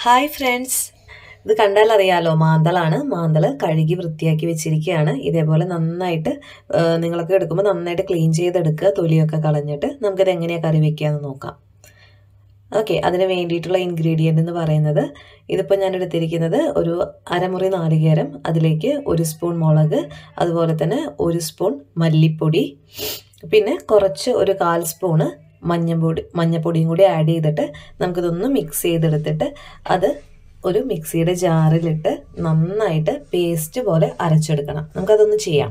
hi friends ഇത് കണ്ടാൽ അറിയാലോ മാന്തളാണ് മാന്തൾ കഴുകി വൃത്തിയാക്കി വെച്ചിരിക്കുകയാണ് ഇതേപോലെ നന്നായിട്ട് ആ, നിങ്ങളൊക്കെ എടുക്കുമ്പോൾ നന്നായിട്ട് ക്ലീൻ ചെയ്തെടുക്കുക തൊലിയൊക്കെ കളഞ്ഞിട്ട് നമുക്കിത് എങ്ങനെയാണ് കറി വെക്കാമെന്ന് നോക്കാം ഓക്കെ അതിന് വേണ്ടിയിട്ടുള്ള ഇൻഗ്രീഡിയൻ്റ് എന്ന് പറയുന്നത് ഇതിപ്പോൾ ഞാൻ എടുത്തിരിക്കുന്നത് ഒരു അരമുറി നാളികേരം അതിലേക്ക് ഒരു സ്പൂൺ മുളക് അതുപോലെ തന്നെ ഒരു സ്പൂൺ മല്ലിപ്പൊടി പിന്നെ കുറച്ച് ഒരു കാൽ സ്പൂണ് മഞ്ഞപ്പൊടി മഞ്ഞപ്പൊടിയും കൂടി ആഡ് ചെയ്തിട്ട് നമുക്കിതൊന്ന് മിക്സ് ചെയ്തെടുത്തിട്ട് അത് ഒരു മിക്സിയുടെ ജാറിലിട്ട് നന്നായിട്ട് പേസ്റ്റ് പോലെ അരച്ചെടുക്കണം നമുക്കതൊന്ന് ചെയ്യാം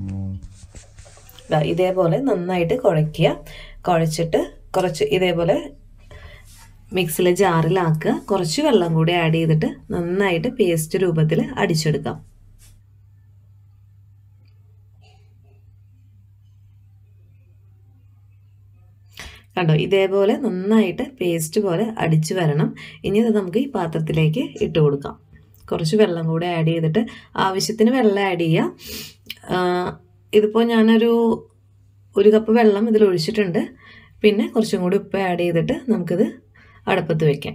ദാ ഇതേപോലെ നന്നായിട്ട് കുഴയ്ക്കുക കുഴച്ചിട്ട് കുറച്ച് ഇതേപോലെ മിക്സിയിലെ ജാറിലാക്കുക കുറച്ച് വെള്ളം കൂടി ആഡ് ചെയ്തിട്ട് നന്നായിട്ട് പേസ്റ്റ് രൂപത്തിൽ അടിച്ചെടുക്കാം കണ്ടോ ഇതേപോലെ നന്നായിട്ട് പേസ്റ്റ് പോലെ അടിച്ചു വരണം ഇനി ഇത് നമുക്ക് ഈ പാത്രത്തിലേക്ക് ഇട്ട് കൊടുക്കാം കുറച്ച് വെള്ളം കൂടെ ആഡ് ചെയ്തിട്ട് ആവശ്യത്തിന് വെള്ളം ആഡ് ചെയ്യുക ഇതിപ്പോൾ ഞാനൊരു ഒരു കപ്പ് വെള്ളം ഇതിൽ ഒഴിച്ചിട്ടുണ്ട് പിന്നെ കുറച്ചും കൂടി ഉപ്പ് ആഡ് ചെയ്തിട്ട് നമുക്കിത് അടുപ്പത്ത് വെക്കാം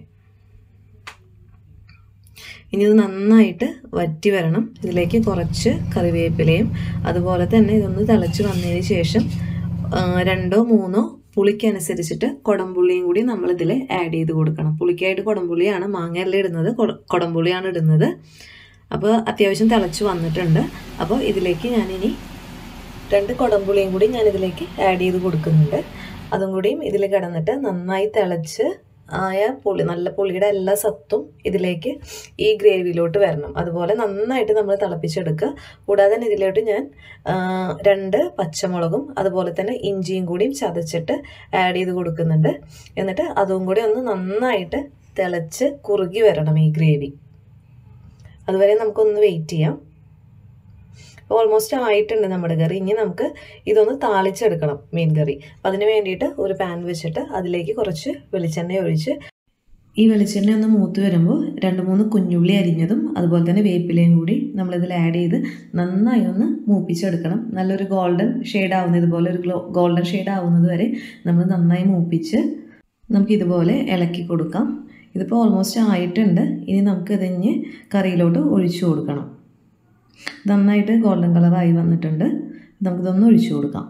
ഇനി ഇത് നന്നായിട്ട് വറ്റി വരണം ഇതിലേക്ക് കുറച്ച് കറിവേപ്പിലയും അതുപോലെ തന്നെ ഇതൊന്ന് തിളച്ച് വന്നതിന് ശേഷം രണ്ടോ മൂന്നോ പുളിക്കനുസരിച്ചിട്ട് കുടംപുളിയും കൂടി നമ്മൾ ഇതിൽ ആഡ് ചെയ്ത് കൊടുക്കണം പുളിക്കായിട്ട് കുടംപുളിയാണ് മാങ്ങയെല്ലാം ഇടുന്നത് കുടംപുളിയാണ് ഇടുന്നത് അപ്പോൾ അത്യാവശ്യം തിളച്ച് വന്നിട്ടുണ്ട് അപ്പോൾ ഇതിലേക്ക് ഞാനിനി രണ്ട് കുടംപുളിയും കൂടി ഞാൻ ഇതിലേക്ക് ആഡ് ചെയ്ത് കൊടുക്കുന്നുണ്ട് അതും കൂടിയും ഇതിൽ കിടന്നിട്ട് നന്നായി തിളച്ച് ആയ പുളി നല്ല പുളിയുടെ എല്ലാ സത്തും ഇതിലേക്ക് ഈ ഗ്രേവിയിലോട്ട് വരണം അതുപോലെ നന്നായിട്ട് നമ്മൾ തിളപ്പിച്ചെടുക്കുക കൂടാതെ തന്നെ ഇതിലോട്ട് ഞാൻ രണ്ട് പച്ചമുളകും അതുപോലെ തന്നെ ഇഞ്ചിയും കൂടിയും ചതച്ചിട്ട് ആഡ് ചെയ്ത് കൊടുക്കുന്നുണ്ട് എന്നിട്ട് അതും കൂടി ഒന്ന് നന്നായിട്ട് തിളച്ച് കുറുകി വരണം ഈ ഗ്രേവി അതുവരെ നമുക്കൊന്ന് വെയിറ്റ് ചെയ്യാം ഓൾമോസ്റ്റ് ആയിട്ടുണ്ട് നമ്മുടെ കറി ഇനി നമുക്ക് ഇതൊന്ന് താളിച്ചെടുക്കണം മീൻ കറി അപ്പം അതിന് വേണ്ടിയിട്ട് ഒരു പാൻ വെച്ചിട്ട് അതിലേക്ക് കുറച്ച് വെളിച്ചെണ്ണ ഒഴിച്ച് ഈ വെളിച്ചെണ്ണ ഒന്ന് മൂത്ത് വരുമ്പോൾ രണ്ട് മൂന്ന് കുഞ്ഞുള്ളി അരിഞ്ഞതും അതുപോലെ തന്നെ വേപ്പിലയും കൂടി നമ്മളിതിൽ ആഡ് ചെയ്ത് നന്നായി ഒന്ന് മൂപ്പിച്ചെടുക്കണം നല്ലൊരു ഗോൾഡൻ ഷെയ്ഡ് ആവുന്ന ഇതുപോലെ ഒരു ഗോൾഡൻ ഷെയ്ഡ് ആവുന്നത് വരെ നമ്മൾ നന്നായി മൂപ്പിച്ച് നമുക്ക് ഇതുപോലെ ഇളക്കി കൊടുക്കാം ഇതിപ്പോൾ ഓൾമോസ്റ്റ് ആയിട്ടുണ്ട് ഇനി നമുക്ക് ഇതിഞ്ഞ് കറിയിലോട്ട് ഒഴിച്ചു കൊടുക്കണം നന്നായിട്ട് ഗോൾഡൻ കളറായി വന്നിട്ടുണ്ട് നമുക്കിതൊന്ന് ഒഴിച്ചു കൊടുക്കാം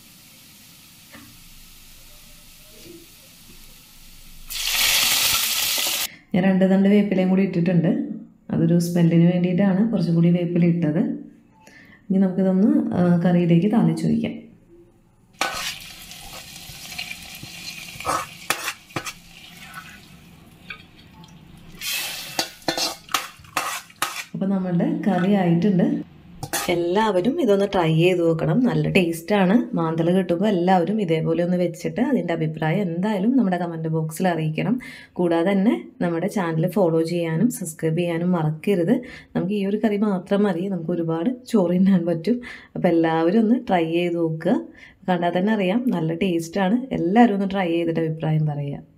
ഞാൻ രണ്ട് തണ്ട് വേപ്പിലയും കൂടി ഇട്ടിട്ടുണ്ട് അതൊരു സ്മെല്ലിന് വേണ്ടിയിട്ടാണ് കുറച്ചും കൂടി വേപ്പില ഇട്ടത് ഇനി നമുക്കിതൊന്ന് കറിയിലേക്ക് താളിച്ച് വയ്ക്കാം അപ്പോൾ നമ്മളുടെ കറി ആയിട്ടുണ്ട് എല്ലാവരും ഇതൊന്ന് ട്രൈ ചെയ്ത് നോക്കണം നല്ല ടേസ്റ്റാണ് മാന്തൾ കിട്ടുമ്പോൾ എല്ലാവരും ഇതേപോലെ ഒന്ന് വെച്ചിട്ട് അതിൻ്റെ അഭിപ്രായം എന്തായാലും നമ്മുടെ കമൻറ്റ് ബോക്സിൽ അറിയിക്കണം കൂടാതെ തന്നെ നമ്മുടെ ചാനൽ ഫോളോ ചെയ്യാനും സബ്സ്ക്രൈബ് ചെയ്യാനും മറക്കരുത് നമുക്ക് ഈ ഒരു കറി മാത്രം മതി നമുക്ക് ഒരുപാട് ചോറ് തിന്നാൻ പറ്റും അപ്പോൾ എല്ലാവരും ഒന്ന് ട്രൈ ചെയ്ത് നോക്കുക കണ്ടാൽ തന്നെ അറിയാം നല്ല ടേസ്റ്റാണ് എല്ലാവരും ഒന്ന് ട്രൈ ചെയ്തിട്ട് അഭിപ്രായം പറയുക